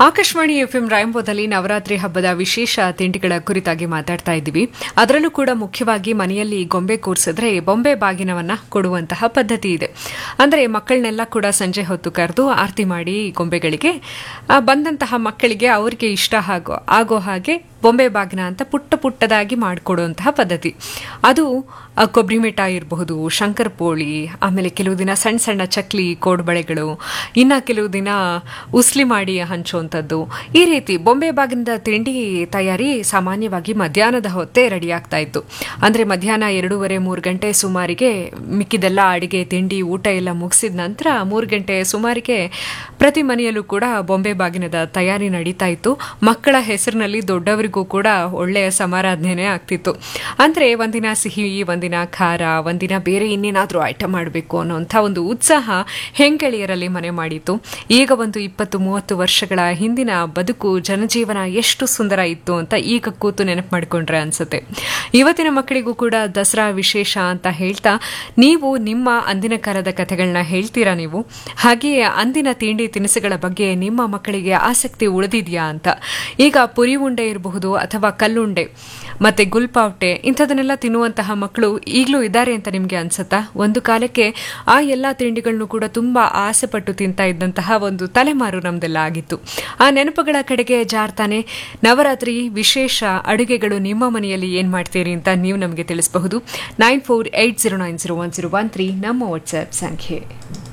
Akashvani FM ರಾಯಂಬೋದಲ್ಲಿ Navratri ಹಬ್ಬದ ವಿಶೇಷ ತಿಂಡಿಗಳ ಕುರಿತಾಗಿ ಮಾತಾಡ್ತಾ ಇದ್ದೀವಿ ಅದರಲ್ಲೂ ಕೂಡ ಮುಖ್ಯವಾಗಿ ಮನೆಯಲ್ಲಿ ಗೊಂಬೆ ಕೂರಿಸಿದ್ರೆ ಬೊಂಬೆ ಬಾಗಿನವನ್ನ ಕೊಡುವಂತಹ ಪದ್ಧತಿ ಇದೆ ಅಂದರೆ ಮಕ್ಕಳನ್ನೆಲ್ಲ ಕೂಡ ಸಂಜೆ ಹೊತ್ತು ಕರೆದು ಆರತಿ ಮಾಡಿ ಗೊಂಬೆಗಳಿಗೆ ಆ, ಬಂದಂತಹ ಮಕ್ಕಳಿಗೆ ಅವರಿಗೆ ಇಷ್ಟ ಆಗೋ ಆಗೋ ಹಾಗೆ ಬೊಂಬೆ ಬಾಗಿನ ಅಂತ ಪುಟ್ಟ ಪುಟ್ಟದಾಗಿ ಮಾಡಿಕೊಡುವಂತಹ ಪದ್ಧತಿ ಅದು ಆ, ಕೊಬ್ಬರಿ ಮಿಠಾಯಿ ಇರಬಹುದು ಶಂಕರ ಪೋಳಿ ಆಮೇಲೆ ಕೆಲವು ದಿನ ಸಣ್ಣ ಸಣ್ಣ ಚಕ್ಲಿ ಕೋಡ್ಬಳೆಗಳು ಇನ್ನ ಕೆಲವು ದಿನ ಉಸ್ಲಿ ಮಾಡಿ ಹಂಚುವಂಥದ್ದು ಈ ರೀತಿ ಬೊಂಬೆ ಬಾಗಿನದ ತಿಂಡಿ ತಯಾರಿ ಸಾಮಾನ್ಯವಾಗಿ ಮಧ್ಯಾಹ್ನದ ಹೊತ್ತೇ ರೆಡಿ ಆಗ್ತಾ ಇತ್ತು ಅಂದ್ರೆ ಮಧ್ಯಾಹ್ನ ಎರಡೂವರೆ ಮೂರು ಗಂಟೆ ಸುಮಾರಿಗೆ ಮಿಕ್ಕಿದೆಲ್ಲ ಅಡಿಗೆ ತಿಂಡಿ ಊಟ ಎಲ್ಲ ಮುಗಿಸಿದ ನಂತರ ಮೂರು ಗಂಟೆ ಸುಮಾರಿಗೆ ಪ್ರತಿ ಮನೆಯಲ್ಲೂ ಕೂಡ ಬೊಂಬೆ ಬಾಗಿನದ ತಯಾರಿ ನಡೀತಾ ಇತ್ತು ಮಕ್ಕಳ ಹೆಸರಿನಲ್ಲಿ ದೊಡ್ಡವರಿಗೂ ಕೂಡ ಒಳ್ಳೆಯ ಸಮಾರಾಧನೆ ಆಗ್ತಿತ್ತು ಅಂದ್ರೆ ಒಂದಿನ ಸಿಹಿ ಒಂದಿನ ಖಾರ ಒಂದಿನ ಬೇರೆ ಇನ್ನೇನಾದ್ರೂ ಐಟಮ್ ಮಾಡಬೇಕು ಅನ್ನೋಂಥ ಒಂದು ಉತ್ಸಾಹ ಹೆಂಗೆಳೆಯರಲ್ಲಿ ಮನೆ ಮಾಡಿತ್ತು ಈಗ ಒಂದು ಇಪ್ಪತ್ತು ಮೂವತ್ತು ವರ್ಷಗಳ ಹಿಂದಿನ ಬದುಕು ಜನಜೀವನ ಎಷ್ಟು ಸುಂದರ ಇತ್ತು ಅಂತ ಈಗ ಕೂತು ನೆನಪು ಮಾಡಿಕೊಂಡ್ರೆ ಅನ್ಸುತ್ತೆ ಇವತ್ತಿನ ಮಕ್ಕಳಿಗೂ ಕೂಡ ದಸರಾ ವಿಶೇಷ ಅಂತ ಹೇಳ್ತಾ ನೀವು ನಿಮ್ಮ ಅಂದಿನ ಕಾಲದ ಕಥೆಗಳನ್ನ ಹೇಳ್ತೀರಾ ನೀವು ಹಾಗೆಯೇ ಅಂದಿನ ತಿಂಡಿ ತಿನಿಸುಗಳ ಬಗ್ಗೆ ನಿಮ್ಮ ಮಕ್ಕಳಿಗೆ ಆಸಕ್ತಿ ಉಳಿದಿದೆಯಾ ಅಂತ ಈಗ ಪುರಿ ಉಂಡೆ ಇರಬಹುದು ಅಥವಾ ಕಲ್ಲುಂಡೆ ಮತ್ತೆ ಗುಲ್ಪಾವಟೆ ಇಂಥದನ್ನೆಲ್ಲ ತಿನ್ನುವಂತಹ ಮಕ್ಕಳು ಈಗಲೂ ಇದ್ದಾರೆ ಅಂತ ನಿಮಗೆ ಅನ್ಸುತ್ತಾ ಒಂದು ಕಾಲಕ್ಕೆ ಆ ಎಲ್ಲ ತಿಂಡಿಗಳನ್ನು ಕೂಡ ತುಂಬಾ ಆಸೆ ಪಟ್ಟು ತಿಂತಾ ಇದ್ದಂತಹ ಒಂದು ತಲೆಮಾರು ನಮ್ದೆಲ್ಲ ಆಗಿತ್ತು ಆ ನೆನಪುಗಳ ಕಡೆಗೆ ಜಾರ್ತಾನೆ ನವರಾತ್ರಿ ವಿಶೇಷ ಅಡುಗೆಗಳು ನಿಮ್ಮ ಮನೆಯಲ್ಲಿ ಏನ್ ಮಾಡ್ತೀರಿ ಅಂತ ನೀವು ನಮಗೆ ತಿಳಿಸಬಹುದು nine four eight zero nine zero one zero one three ನಮ್ಮ ವಾಟ್ಸ್ಆಪ್ ಸಂಖ್ಯೆ